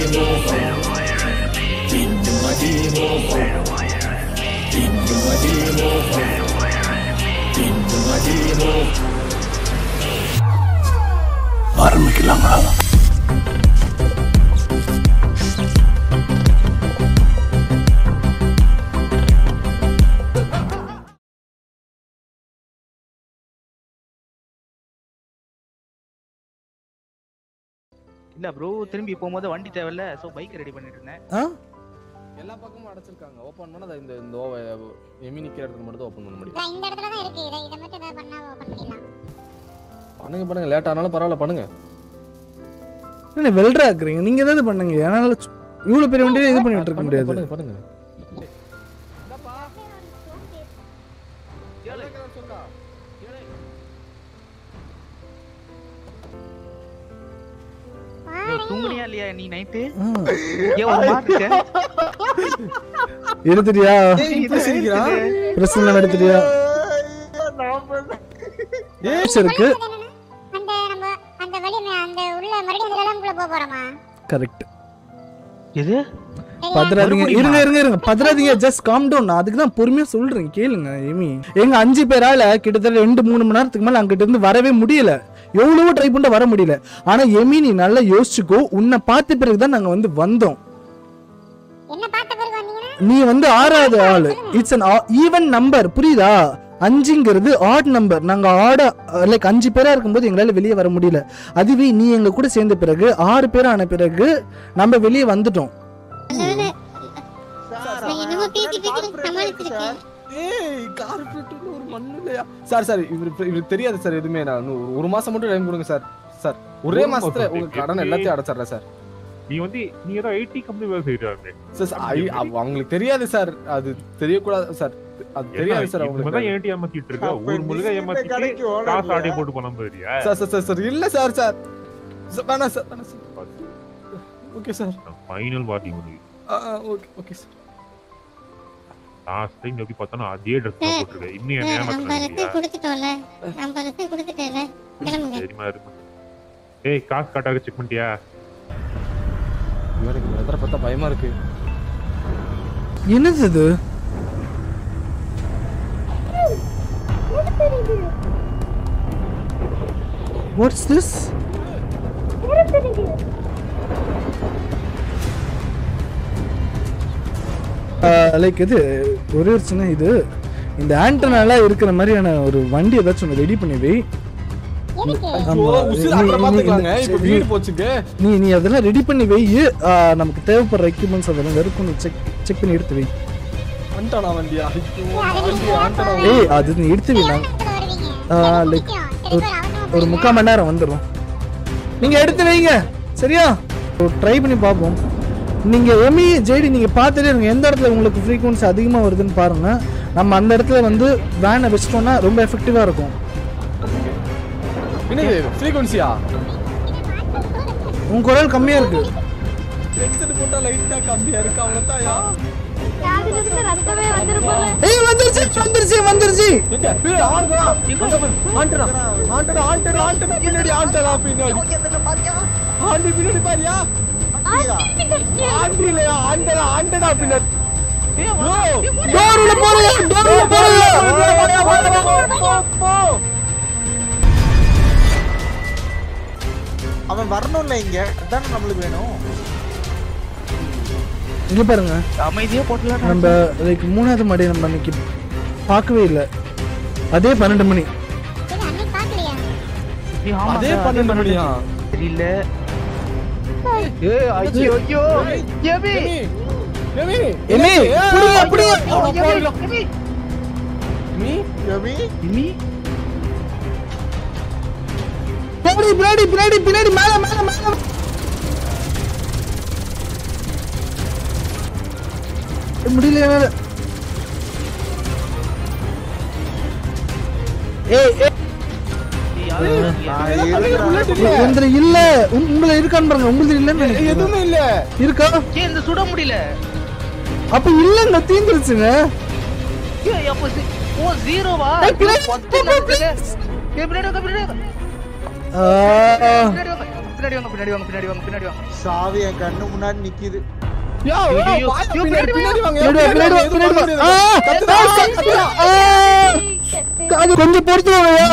ஆரம்பிக்கலாங்களா இல்ல ப்ரோ திரும்பி போகும்போது வண்டி தேவையில்ல சோ பைக் ரெடி பண்ணிட்டு இருந்தேன் ஆ எல்லா பக்கமும் அடைச்சிருக்காங்க ஓபன் பண்ணா அது இந்த இந்த ஓ- எமி நிக்கிற இடத்துல மட்டும் ஓபன் பண்ண முடியும் நான் இந்த இடத்துல தான் இருக்கு இதை இதை மட்டும் ஏதாவது பண்ணா ஓபன் பண்ணிடலாம் பண்ணுங்க பண்ணுங்க லேட் ஆனாலும் பரவாயில்ல பண்ணுங்க என்ன வெல்டா இருக்கிறீங்க நீங்க ஏதாவது பண்ணுங்க என்னால சு- இவ்வளவு பெரிய வண்டியில இது பண்ணிட்டு இருக்க முடியாது பண்ணுங்க பண்ணுங்க யோ, தூங்குனியா இல்லையா நீ நைட்டு ஆ. ஏன் ஒரு மாத்துக்க எடுத்துட்டியா பிரச்சனை எடுத்துட்டியா இருக்கு அந்த நம்ம அந்த வழி அந்த உள்ள மறுபடியும் அந்த நிலமுக்குள்ள போக போறோமா கரெக்ட் எது பதறாதீங்க இருங்க இருங்க இருங்க பதறாதீங்க ஜஸ்ட் காம் டவுன் நான் அதுக்கு தான் பொறுமையா சொல்றேன் கேளுங்க எமி எங்க அஞ்சு பேரால கிட்டத்தட்ட ரெண்டு மூணு மணி நேரத்துக்கு மேல அங்கிட்ட இருந்து வரவே முடியல எவ்வளவோ ட்ரை பண்ணிட்டு வர முடியல ஆனா எமி நீ நல்லா யோசிச்சுக்கோ உன்னை பார்த்த பிறகுதான் நாங்க வந்து வந்தோம் என்ன பார்த்த பிறகு வந்தீங்கன்னா நீ வந்து ஆறாவது ஆளு இட்ஸ் அன் ஈவன் நம்பர் புரியுதா அஞ்சுங்கிறது ஆட் நம்பர் நாங்க ஆட லைக் அஞ்சு பேரா இருக்கும்போது எங்களால வெளியே வர முடியல அதுவே நீ எங்க கூட சேர்ந்த பிறகு ஆறு பேர் ஆன பிறகு நம்ம வெளியே வந்துட்டோம் நான் என்னமோ பேசி பேசி சமாளிச்சிருக்கேன் ஏய் கார்பரேட்னு ஒரு மண்ணு இல்லையா சார் சார் இவரு இவருக்கு தெரியாது சார் எதுவுமே நான் இன்னும் ஒரு- ஒரு மாசம் மட்டும் டைம் கொடுங்க சார் சார் ஒரே ஒரு மாசத்துல மாசம் உங்க எப்படி? கடன் எல்லாத்தையும் அடைச்சிடுறேன் சார் நீ வந்து நீ ஏதோ ஐடி கம்பெனி வேலை செய்யறாங்க சார் சார், ஐ- அவ- அவங்களுக்கு தெரியாது சார் அது தெரியக்கூடாது சார் அது தெரியாது சார் தான் அவங்களுக்கு ஏன்டி ஏமாத்திட்டு இருக்க ஊர் முழுக்க ஏமாத்திட்டு காசு ஆடி போட்டு பணம் போறியா சார் சார் சார் சார் இல்ல சார் சார் சார், வேணாம் சார் வேணாம் sir okay sir final warning உனக்கு okay okay sir last time எப்படி பார்த்தோன்னா அதே ட்ரெஸ் தான் போட்டிருக்க இன்னும் என்ன ஐம்பது லட்சம் ஏமாத்தினா கொடுத்துட்டோம்ல ஐம்பது லட்சம் கொடுத்துட்டேல கிளம்புங்க சரிமா இருக்கு ஏய் காசு காட்டாக செக் பண்ணிட்டியா எனக்கு வெதரை பார்த்தா பயமா இருக்கு என்னது இது வாட்ஸ் திஸ் லைக் இது ஒரே ஒரு சின்ன இது இந்த ஆண்டனால இருக்கிற மாதிரியான ஒரு வண்டி ஏதாச்சும் ஒன்று ரெடி பண்ணி வை எதுக்கு ஆமா. ஓ, உசு, நீ- அப்புறம் நீ- பாத்துக்கலாங்க இப்ப நீ- வீடு போச்சுங்க நீ நீ அதெல்லாம் ரெடி பண்ணி வை ஆ, நமக்கு தேவைப்படுற எக்யூப்மெண்ட்ஸ் அதெல்லாம் வெறுக்கும் செக் செக் பண்ணி எடுத்து வை அண்டானா வண்டியா ஐயோ, அது வண்டி நீங்க ஆண்டனா போங்க. ஏய் அது நீ எடுத்து வை நான் எவ்வளவு வருவீங்க ஆ, எனக்கு like முக்கியம். சரி, ஒரு- ஒரு அவசரமா ஒரு போறீங்க. முக்கால் மணி நேரம் வந்துடும் நீங்க எடுத்து வைங்க சரியா ட்ரை பண்ணி பார்ப்போம் நீங்க எமி ஜேடி நீங்க பார்த்துட்டே இருங்க எந்த இடத்துல உங்களுக்கு ஃப்ரீக்வன்சி அதிகமா வருதுன்னு பாருங்க நம்ம அந்த இடத்துல வந்து வேனை வச்சிட்டோம்னா ரொம்ப எஃபெக்டிவா இருக்கும் என்னது ஃப்ரீக்வன்சியா உன் குரல் கம்மியா இருக்கு ஹெட்செட் போட்டா லைட்டா கம்மியா இருக்கு அவ்வளவுதான்யா காதுல இருந்து ரத்தமே வந்துரும் போல. ஏய் வந்துருச்சு வந்துருச்சு வந்துருச்சு எங்க ஏய், antenna antenna antenna antenna antenna பின்னாடி ஆண்டனா பின்னாடி ஆண்டி பின்னாடி பாரியா ஆண்டி இல்லையா ஆண்டனா ஆண்டனா பின்னாடி டோர் உள்ள போறீங்க டோர் உள்ள போறீங்க அவன் வரணும்ல இங்க அதானே நம்மளுக்கு வேணும் இங்க பாருங்க அமைதியா போட்டலாம் நம்ம லைக் மூணாவது மாடி நம்ம அன்னைக்கு பார்க்கவே இல்லை அதே பன்னெண்டு மணி சரி, அன்னைக்கு பார்க்கலையா? அதே பன்னெண்டு மணியா தெரியல ஏய் ஐயோ ஐயோ எமி எமி எமி புடிங்க புடிங்க எமி நீ ரவி எமி பின்னாடி பின்னாடி பின்னாடி பின்னாடி மேல மேல மேல முடியல என்னால. ஏய் ஏய் உங்களை இல்ல உங்க- உங்களை இருக்கான்னு பாருங்க உங்களுக்கு இல்லன்னு நினைக்கிறேன். எதுவுமே இல்ல இருக்கா ஏன் இந்த சுட முடியல அப்ப இல்லங்க தீந்துருச்சுங்க ஏய் அப்போ சி- ஓ ஜீரோவா ஏய், பின்னாடி பத்து போ, நிமிஷத்துல- please. ஏய், பின்னாடி வாங்க, பின்னாடி வாங்க. ஆ, பின்னாடி வாங்க, பின்னாடி வாங்க பின்னாடி வாங்க பின்னாடி வாங்க பின்னாடி வாங்க சாவி என் கண்ணு முன்னாடி நிக்குது யோ, ஐயோ, யோ, ஐயோ, வாயா, ஐயோ, பின்னாடி, பின்னாடி பின்னாடி வாங்க, பின்னாடி வா, பின்னாடி வா, எதுவும் பின்னாடி வா. பண்ண ஆ, முடியாது. கத்துடா, கத்துடா. ஆ, அது கொஞ்சம் பொறுத்து வாங்கயா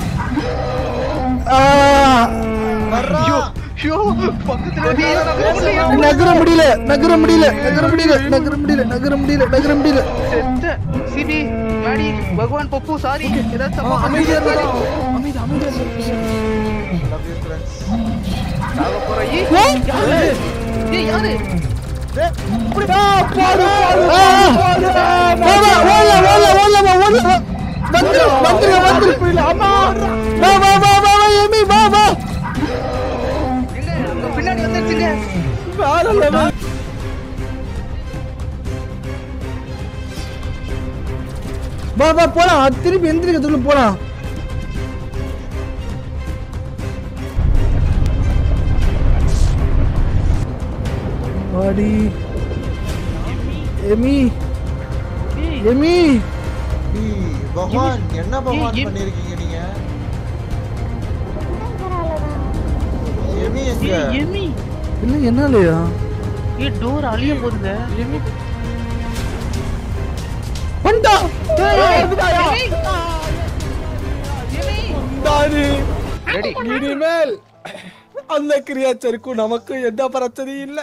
வர்றா ஐயோ பக்கத்துல வந்து ஏன் நகர முடியல? நகர முடியல நகர முடியல நகர முடியல நகர முடியல நகர முடியல நகர முடியல செத்த சிபி மேடி பகவான் பப்பு சாரி ஏதாவது ஆ, தப்பா அமைதியா பண்ணிட்டேன், இருடா. அமைதி, அமைதியா இரு. லவ் யூ ஃப்ரெண்ட்ஸ் சாவ போறேன். ஏய், யாரு? ஏய், யாரு? ஆ, வா, வா, ஓடல, ஓடல, ஓடல, வா, ஓடல, வா. வந்துரு, வந்துரு, வந்துரு. வா, வா, வா, வா, வா, எமி, வா, வா. எங்க? உங்க பின்னாடி வந்துருச்சுங்க வேற level. வா, வா, போலாம் திருப்பி எந்திரிக்கிறதுக்குள்ள போலாம் வாடி எமி எமி ஏய், பகவான் என்ன பகவான் ஏய், பண்ணிருக்கீங்க நீங்க எமி எங்க ஏய், எமி என்ன என்னாலயா ஏய் டோர் அழிய போகுதுங்க வந்தா தானி, ரெடி இனிமேல் அந்த கிரியாச்சருக்கும் நமக்கு எந்த பிரச்சனையும் இல்லை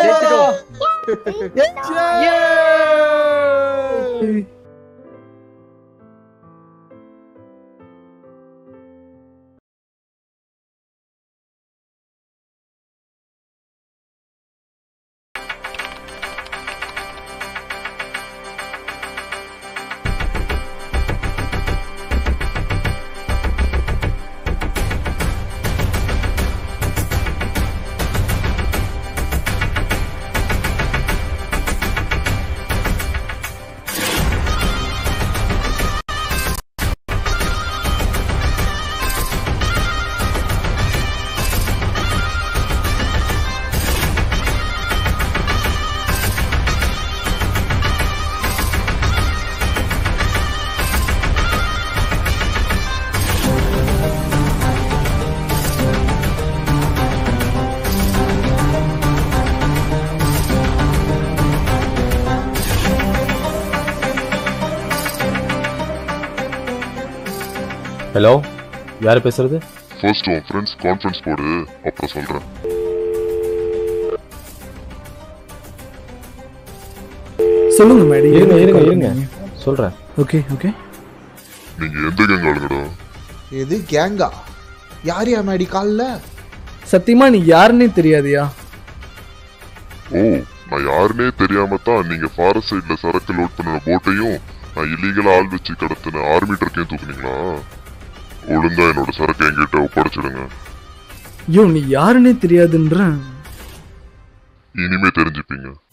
Yay! ஹலோ யார் பேசுறது ஃபர்ஸ்ட் உன் ஃப்ரெண்ட்ஸ் கான்ஃபரன்ஸ் போடு அப்புறம் சொல்றேன் சொல்லுங்க மேடி இருங்க இருங்க இருங்க சொல்றேன் ஓகே ஓகே நீங்க எந்த கேங் ஆளுங்கடா எது கேங்கா யார் யா மேடி கால்ல சத்தியமா நீ யாருன்னே தெரியாதியா ஓ நான் யாருனே தெரியாம தான் நீங்க ஃபாரஸ்ட் சைட்ல சரக்கு லோட் பண்ணின போட்டையும் நான் இல்லீகலா ஆள் வச்சு கடத்தின ஆர்மி ட்ரக்கையும் தூக்குனீங்களா ஒழுங்கா என்னோட சரக்கு என்கிட்ட ஒப்படைச்சிடுங்க ஐயோ நீ யாருன்னே தெரியாதுன்ற இனிமே தெரிஞ்சுப்பீங்க